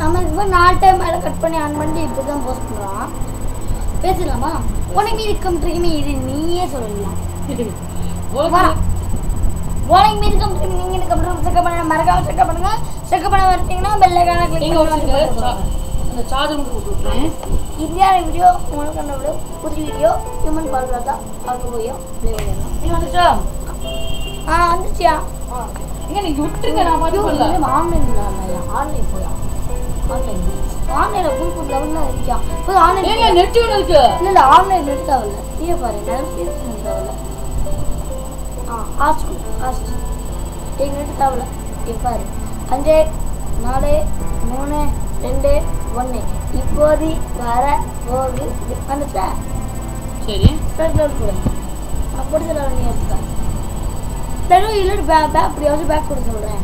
நம்ம இப்போ நாலு டைம் மேலே கட் பண்ணி ஆன் பண்ணி இப்படி தான் போஸ்ட் பண்ணுறோம் பேசலாமா உனக்கு மீது கம்ட்ரிக்குமே இது நீயே சொல்லலாம் உனக்கு உனக்கு மீது கம்ட்ரிக்கு நீங்கள் இந்த கம்ப்யூட்டர் செக் பண்ண மறக்காம செக் பண்ணுங்க செக் பண்ண வரட்டீங்கன்னா பெல்லைக்கான நீங்க ஒரு கிளிக் second, பண்ணி சா- அந்த சார்ஜர் மட்டும் கொடுத்துருக்கேன் இந்தியான வீடியோ உங்களுக்கு அந்த வீடியோ புது வீடியோ ஹியூமன் பால் தான் பார்க்க போயும் ப்ளே பண்ணிடலாம் நீ வந்துச்சா ஆ வந்துச்சியா எங்க நீங்க விட்டுருங்க நான் பார்த்துக்கல ஆன்லைன்ல ஆன்லைன் போயா ஆன்லைன் ஆன்லைனில் புது புது லெவலில் இருக்கியா புது ஆன்லைன் ஏங்க நெட் ஒன்று இருக்கு இல்லை இல்லை ஆன்லைன் நெட் தேவையில்ல நீயே பாரு நெட் தேவையில்ல ஆ ஆஸ்ட் ஆஸ்ட் எங்கள் நெட் தேவையில்ல இப்போ பாரு அஞ்சு நாலு மூணு ரெண்டு ஒன்று இப்போதி வர போகுது வந்துச்சா சரி ஸ்டார்ட் லெவல் கொடு நான் பிடிச்ச லெவல் நீ எடுத்துக்க தெரு இல்லாட்டி பே பேக் இப்படி வந்து பேக் கொடுக்க சொல்கிறேன்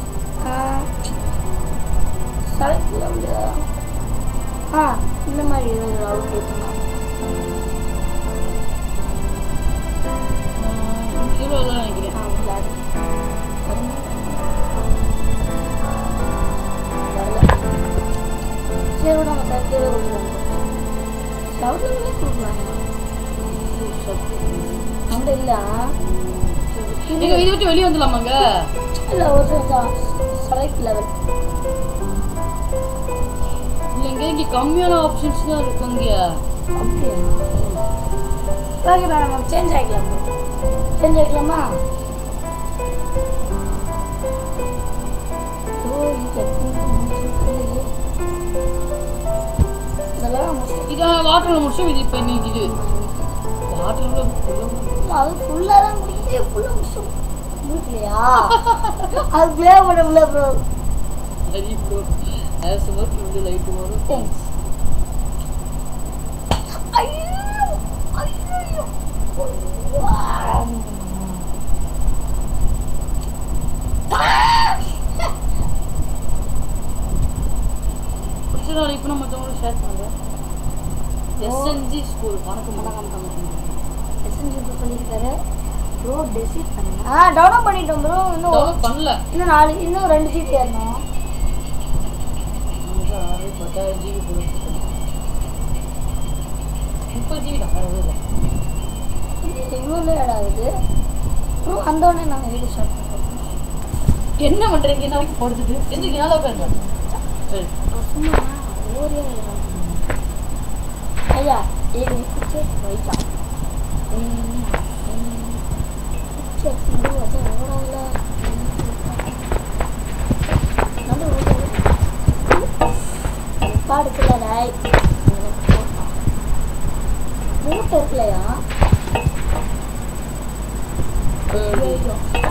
செலக்ட் லெவல் ஆ இந்த மாதிரி ஒரு லெவல் கேட்கணும் இவ்வளோ தான் நினைக்கிறேன் ஆ விளையாடு வரல சரி விட நம்ம தட்டியே கொடுக்கலாம் லெவல் லெவலே கொடுக்கலாம் அந்த இல்லை நீங்க இதை விட்டு வெளியே வந்துடலாமாங்க இல்லை ஒரு செலக்ட் லெவல் இல்லைங்க இங்க கம்மியான ஆப்ஷன்ஸ் தான் இருக்கு இங்க அப்படியா ஓகே நம்ம சேஞ்ச் ஆகிக்கலாம் சேஞ்ச் ஆகிக்கலாமா ஓ இது இதெல்லாம் முடிச்சு- இது வாட்டர்ல முடிச்சோம் இது இப்போ நீ இது வாட்டர்ல அது ஃபுல்லாக தான் முடியுது ஃபுல்லாக முடிச்சு முடிக்கலையா அது ப்ளே பண்ண முடியல ப்ரோ ஹரி ப்ரோ ஆஸ் ஒர்க் இந்த லைட் வரும் தேங்க்ஸ் ஐயோ ஐயோ பிடிச்ச இப்போ நம்ம மற்றவங்களும் ஷேர் பண்ணுறேன் எஸ்என்ஜி ஸ்கூல் வணக்கம் வணக்கம் வணக்கம் எஸ்என்ஜி ப்ரோ சொல்லியிருக்காரு ப்ரோ டெசிட் பண்ணுங்க ஆ டவுன்லோட் பண்ணிட்டோம் ப்ரோ இன்னும் டவுன்லோட் பண்ணல இன்னும் நாலு இன்னும் ரெண்டு ஜிபி ஏறணும் நமக்கு ஆறு பத்தாயிரம் ஜிபி கொடுத்துருக்கோம் முப்பது ஜிபி தான் அவ்வளோ இல்லை இவ்வளோ ஆட் ஆகுது ப்ரோ அந்த உடனே நாங்கள் வீடியோ ஸ்டார்ட் பண்ணுறோம் என்ன பண்றீங்க என்ன வரைக்கும் போடுறது எதுக்கு நல்லா உட்காருங்க சரி சும்மா ஓரியா ஐயா ஏழு குச்சே வைக்கா பாடுக்கல டாய் மூட்டை இருக்குல்லையா ஐயோ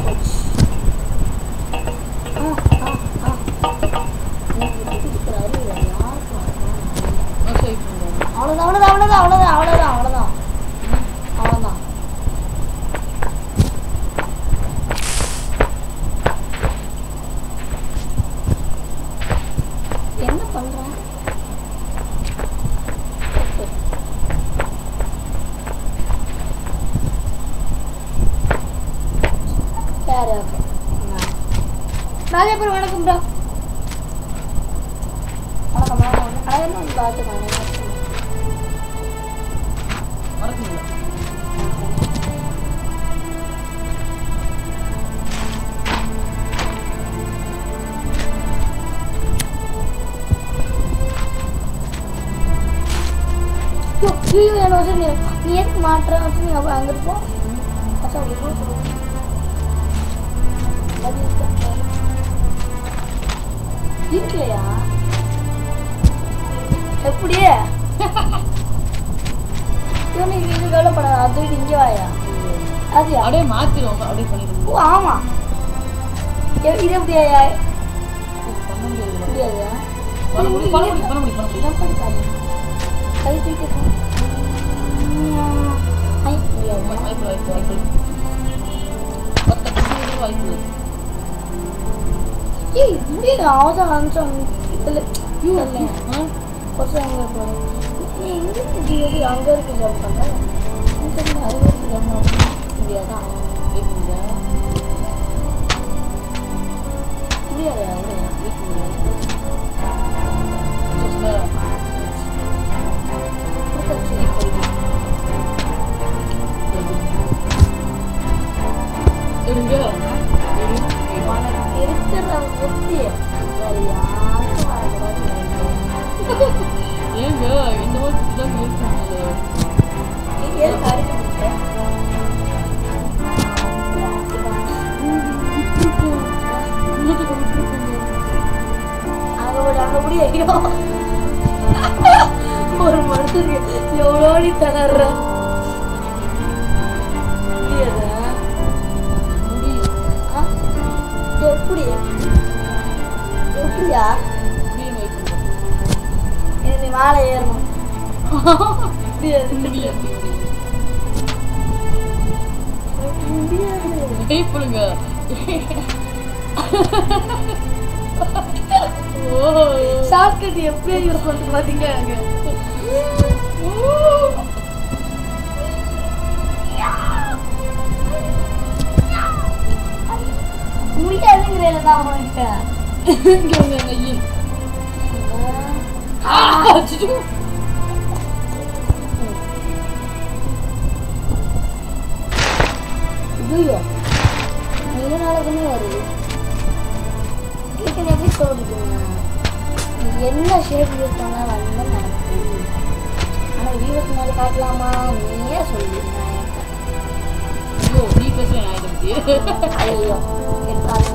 ஆ ஆ ஆ நான் சரி பண்ணுறேன் அவ்வளோதான் அவ்வளோதான் அவ்வளோதான் அவ்வளோதான் அவ்வளோதான் அவ்வளோதான் என்ன பண்றேன் சரி ஓகே நிறைய பேர் வணக்கம் ப்ரோ வணக்கம் வணக்கம் அழகான பார்த்துக்கோங்க மறக்குங்களா ஐயோ என்ன வச்சு நீ நீ எதுக்கு மாட்டுற வச்சு நீ அப்போ அங்கே இருப்போம் அச்சா அப்படி போ சொல்லு. அது இருக்கா? இருக்கலையா எப்படி இவனு இது இது கவலைப்படாத அது இது இங்கே வாயா அதுயா அப்படியே மாற்றிடுவோம் அப்படியே பண்ணிடுவோம் ஓ ஆமா எ- இது எப்படியா பண்ண முடியாது முடியாது பண்ண முடியும் பண்ண முடியும் பண்ண முடியும் பண்ண முடியும் இதான் பண்ணிட்டாங்க கை தூக்கிட்டு ஐ முடியாது வாய்ப்பு வாய்ப்பு வாய்ப்பு பத்து பர்சன்டேஜ் வாய்ப்பு இருக்கு. ஏய் முடியாது அவதான் நினச்சோம் இதில் இல்லை ஆ? கொஞ்சம் அங்கே போகிறேன் நீ எங்கே இருக்கு எப்படி அங்கே இருக்கு ஜம்ப் பண்ணுற அங்கே இருக்கு ஜம்ப் பண்ண முடியாதான் வெயிட் பண்ணுங்க. முடியாது அப்படியா வெயிட் பண்ணுங்க. முடியும் ஒரு மனுஷனுக்கு எவ்வளோ நீ திணற முடியாதா? முடியும் ஆ? எப்படி எப்படியா முடியும் வெயிட் பண்ணுறேன் இது நீ மேலே ஏறணும் முடியாது முடியும் முடியாது வெயிட் பண்ணுங்க ஓ ஷார்ட்கட் எப்படி யூஸ் பண்ணுறது பார்த்தீங்க அங்கே முடியாதுங்கிறதுல தான் உனக்கு இங்க உங்க கையில் ஆ அச்சோ ஐயோ இதனால தானே வருது இதுக்கு எப்படி சொல்லிட்டுங்க நீ என்ன ஷேப் யூஸ் பண்ணால் வந்து நடக்குது ஆனால் வீவத்துக்கு மேலே காட்டலாமா நீயே சொல்லிடுங்க ஐயோ நீ பேசுற நான் இதை பத்தி ஐயோ இருக்காது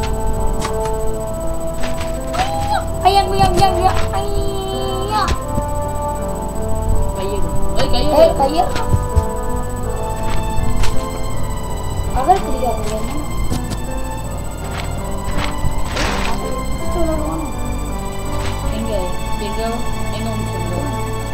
ஐயா ஐயா ஐயா ஐயா ஐயா கையெடு ஏய் ஏய் கையெடு கையா அவர் பிடிக்காது எங்க எங்க எங்க வந்து சொல்லுங்க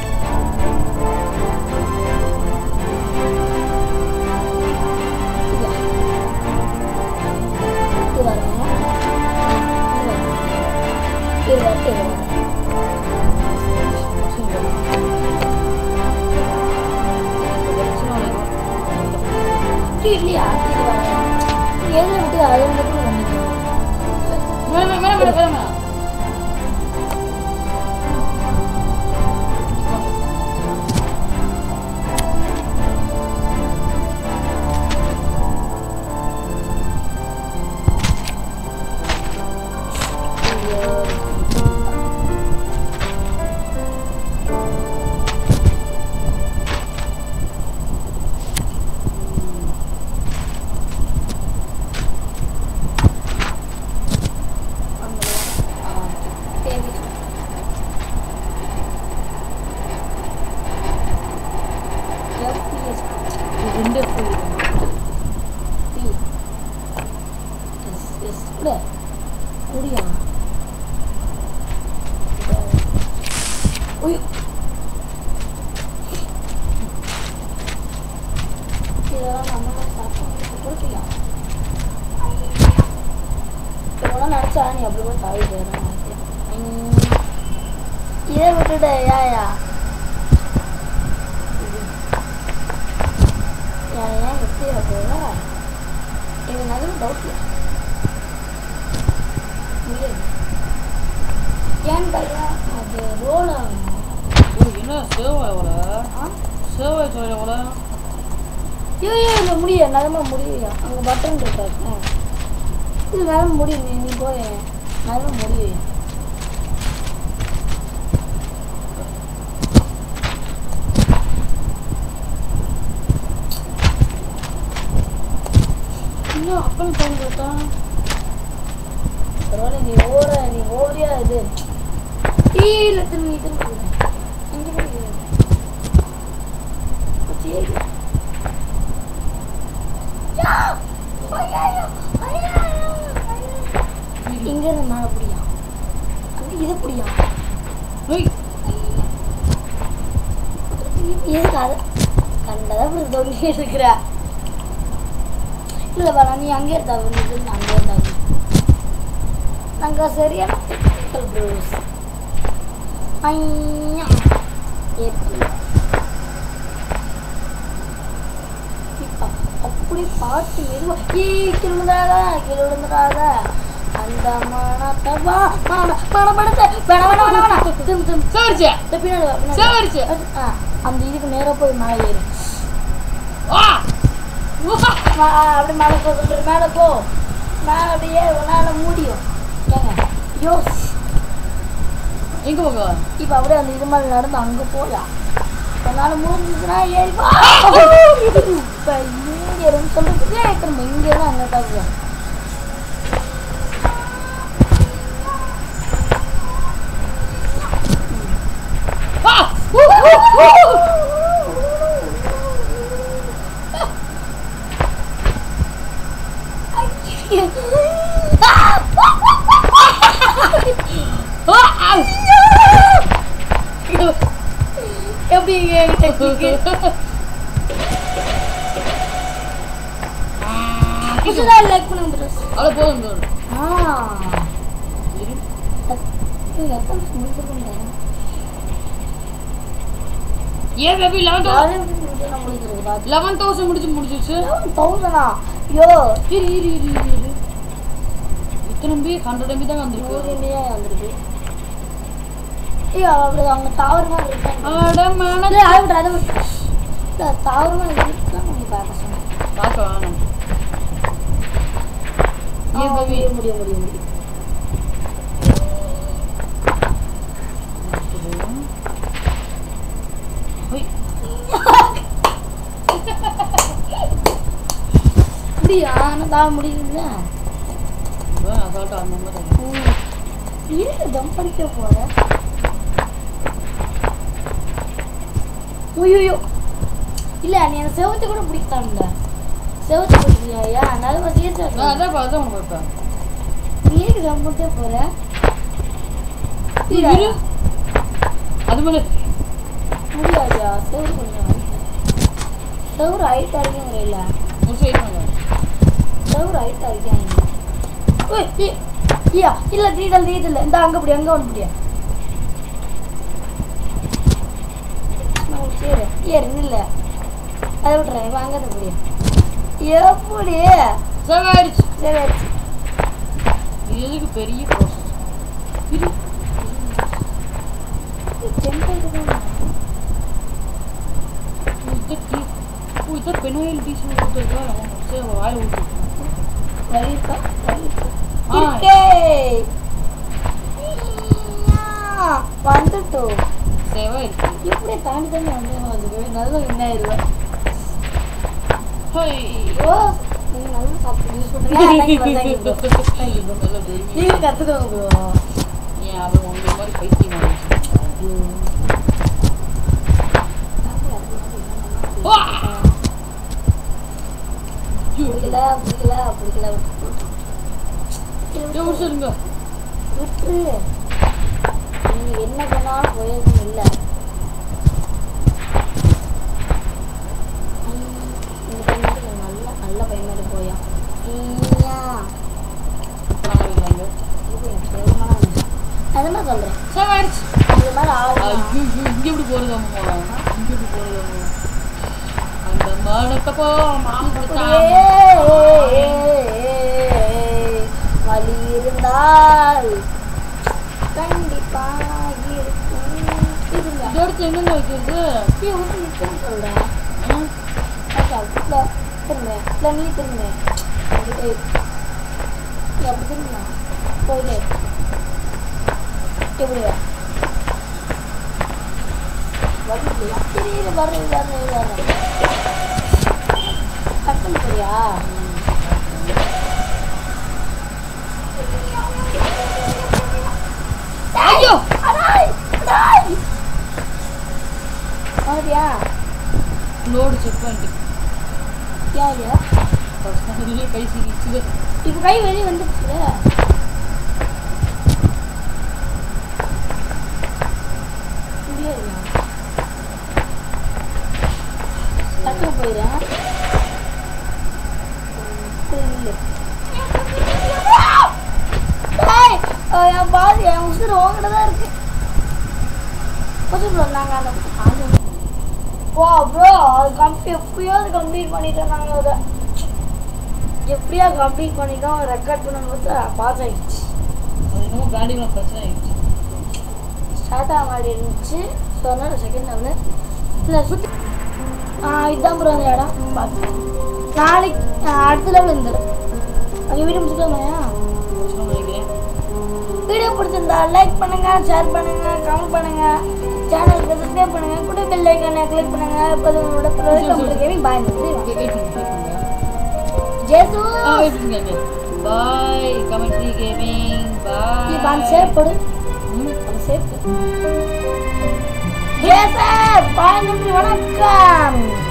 இல்லையா எதை விட்டு அதை மட்டும் பண்ணிக்கணும் மேடம் மேடம் மேடம் மேடம் ரெண்டு ஃபுல் குடியா உய் இதெல்லாம் நம்ம சாப்பிட்டு குடிக்கலாம் இவெல்லாம் நினச்சா நீ அப்படி கூட தாவி போயிடலாம் இதை விட்டுட ஏயா ஏன் எப்படி போல இது நல்ல டவுட் முடியாது ஏன் பையா அது ரோல் ஆகும் உங்களுக்கு என்ன சேவை எவ்வளோ ஆ சேவை சொல்ல எவ்வளோ ஐயோ ஐயோ இல்லை முடியும் நிலம முடியும் அங்கே பட்டன் இருக்காரு ஆ இது நிலம முடியும் நீ நீ போய் நிலம முடியும் இன்னும் அப்பன் ஃபோன் கொடுத்தா பரவாயில்ல நீ ஓர நீ ஓரியா இது இல்லை திரும்பி நீ திரும்பி போடு. இங்க போய் இரு. சரி. யா! ஐயையோ! ஐயையோ! ஐயையோ! இங்க இருந்து மேலே பிடியா அங்க இது பிடியா ஒய் எதுக்கு அது கண்டதை இப்படி தொங்கி இருக்கிற இல்லை வர நீ அங்கே இருந்தா நீ இருந்து அங்கே இருந்தாங்க நாங்கள் சரியான டெக்னிக்கல் ப்ரோஸ் ஐயா எப்படி இப்ப அப்படி பாட்டு மெதுவா ஏய் கீழே விழுந்துடாத கீழே விழுந்துடாத அந்த மனத்தை வா மன மனப்படுத்த வேணா வேணா வேணா வேணா திரும்ப திரும்ப சேவரிச்சு இந்த பின்னாடி வா, பின்னாடி வா. சேவரிச்சு ஆ, அந்த இதுக்கு நேரா போய் மேலே ஏறு வா வா. வா, அப்படியே மேலே போ சொல்ற மேலே போ மேலே அப்படியே உன்னால முடியும் ஏங்க யோஸ் எங்க போக இப்போ அப்படியே அந்த இது மாதிரி நடந்து அங்கே போகலாம் உன்னால முடிஞ்சுச்சுன்னா ஏறி வா இப்போ இங்கே இருந்து சொல்லிட்டு கேட்கணும் இங்கே இருந்து அங்கே தவிர இருக்கு புதுசா லைக் பண்ணுங்க ப்ரோஸ் அவ்வளோ போதும் போதும் ஆ இரு. இது எத்தனை முடிச்சிருக்கேன் ஏன் பேபி லெவன் நான் முடிச்சிருக்கேன் பாத்து லெவன் தௌசண்ட் முடிச்சு முடிச்சிருச்சு தௌசண்டா ஐயோ இரு இரு இரு இரு இரு இத்தனை எம்பி ஹண்ட்ரட் எம்பி தான் வந்திருக்கு நூறு இந்தியா வந்திருக்கு ஐயோ அப்படி அவங்க தாவரமா இருக்காங்க அட மேல இல்லை அதை விட்டு அதை விட்டு இல்லை தாவரமா இருக்கான்னு நீ பார்க்க சொன்னேன் பார்க்க வேணாம் ஏன் பேபி முடியும் முடியும் முடியும் முடியும் ஒய் முடியும் ஆனால் தாவ முடியல அசால்ட்டா அந்த மாதிரி இருக்கு ஜம்ப் அடிக்க போற ஐயோ இல்ல நீ அந்த செவத்தை கூட பிடிக்கத்தான்ல செவத்தை பிடிக்கலையா அதனால நான் சீரியஸா அதான் பார்த்தா உனக்கு வைப்பேன் நீ ஏன் ஜம்ப் பண்ணிட்டே போற இரு அது மேலே முடியாதுயா செவரு கொஞ்சம் செவரு ஹைட் வரைக்கும் வரையில ஒரு சைடு வாங்க செவரு ஹைட் வரைக்கும் ஓய் ஐயா இல்ல தீதல் தீதல் இந்த அங்க பிடி அங்க ஒன்று முடியா சரி ஏறு நில்ல அதை விட்டுறேன் இப்போ அங்கே முடியா எப்படி சரி ஆயிடுச்சு சரி ஆயிடுச்சு இது எதுக்கு பெரிய ப்ராசஸ் இரு டெம்பிள் இது டீ ஓ இதான் பெனாயில் டீ ஷூ கொடுத்துருக்கா சரி வாயில் ஊற்றி வழி இருக்கா வழி இருக்கா ஆ. இருக்கே ஐயா, வந்துட்டோம் சேவா இருக்கு இப்படியே தாண்டி தாண்டி வந்து அதுக்கு நல்ல வின் ஆயிடுவேன் ஹோய் ஓ நீங்க நல்லா சாப்பிட்டு யூஸ் பண்ணுறீங்க நல்ல பெருமை நீங்க கற்றுக்கோங்க ப்ரோ ஏன் அவன் உங்களை மாதிரி பைத்தியம் ஆயிடுச்சு. வா! ஐயோ, பிடிக்கல பிடிக்கல பிடிக்கல ஏய், ஒரு நிமிஷம் இருங்க. விட்டுரு நீங்க என்ன பண்ணாலும் பிரயோஜனம் இல்லை இந்த பையனுக்கு நல்ல நல்ல பையன் மாதிரி போயா ஐயா, அப்புறம் வைக்கலாங்க. இது எனக்கு கேவலமான ஆளு. நான் என்ன சொல்றேன் சேவா ஆயிடுச்சு. இது மாதிரி ஆளு ஐயோ, ஐயோ, இங்க எப்படி போறது அம்மா? இங்க எப்படி போறது அம்மா? அந்த மானத்தப்போ மாம் கொடுத்தான். வழி இருந்தால் கண்டிப்பா இருக்கும் இருங்க இதை எடுத்து எங்கெங்க வைக்கிறது நீ வந்து நிற்கணும் சொல்றேன் ஆ? அக்கா இல்லை திரும்ப இல்லை நீ திரும்ப அப்படி நீ அப்படி திரும்ப போயிடு எப்படி வா? வழி இல்லையா சரி இரு, வர்றேன் வர்றேன் வர்றேன் கட்டல் போறியா ஐயோ அடாய் அடாய் மாதிரியா லோடு செக் பண்ணிட்டு ஏன் ஏன் ஃபர்ஸ்ட் கை சிக்கிச்சு இப்போ கை வெளியே வந்துருச்சுல முடியாது டக்குனு போயிடுறேன் இல்லை ஏய், அஹ் என் பாதி என் உசுறு உங்ககிட்ட தான் இருக்கு கொஞ்சம் ப்ரோ நாங்கள் அந்த அது வா ப்ரோ அது கம்ப்ளீட் எப்படியாவது கம்ப்ளீட் பண்ணிட்டோம் நாங்கள் அதை எப்படியா கம்ப்ளீட் பண்ணிட்டோம் ரெக்கார்ட் பண்ணும்போது பாஸ் ஆகிடுச்சு அது என்னமோ பேண்டிங்கில் பிரச்சனை ஆயிடுச்சு ஸ்டார்ட் ஆக மாதிரி இருந்துச்சு ஸோ அதனால செகண்ட் லெவலு இல்லை சுற்றி ஆ இதுதான் ப்ரோ அந்த இடம் பார்த்து நாளைக்கு ஆ, அடுத்த லெவல் இருந்துடும் அங்கே வீடு முடிச்சுக்கலாமையா பிரச்சனை நினைக்கிறேன் வீடியோ பிடிச்சிருந்தா லைக் பண்ணுங்க ஷேர் பண்ணுங்க கமெண்ட் பண்ணுங்க சேனலுக்கு சப்ஸ்கிரைப் பண்ணுங்க கூட பெல் ஐக்கானை கிளிக் பண்ணுங்க இப்போ உங்களோட program gaming boy wait wait பண்ணுங்க ஜேசு ஆ வெயிட் பண்ணுங்க பாய் கமெண்ட்ரி கேமிங் இப்போ பாய் அந்த சேப் போடு அந்த சேப் ஜேசப் பாய் நன்றி வணக்கம்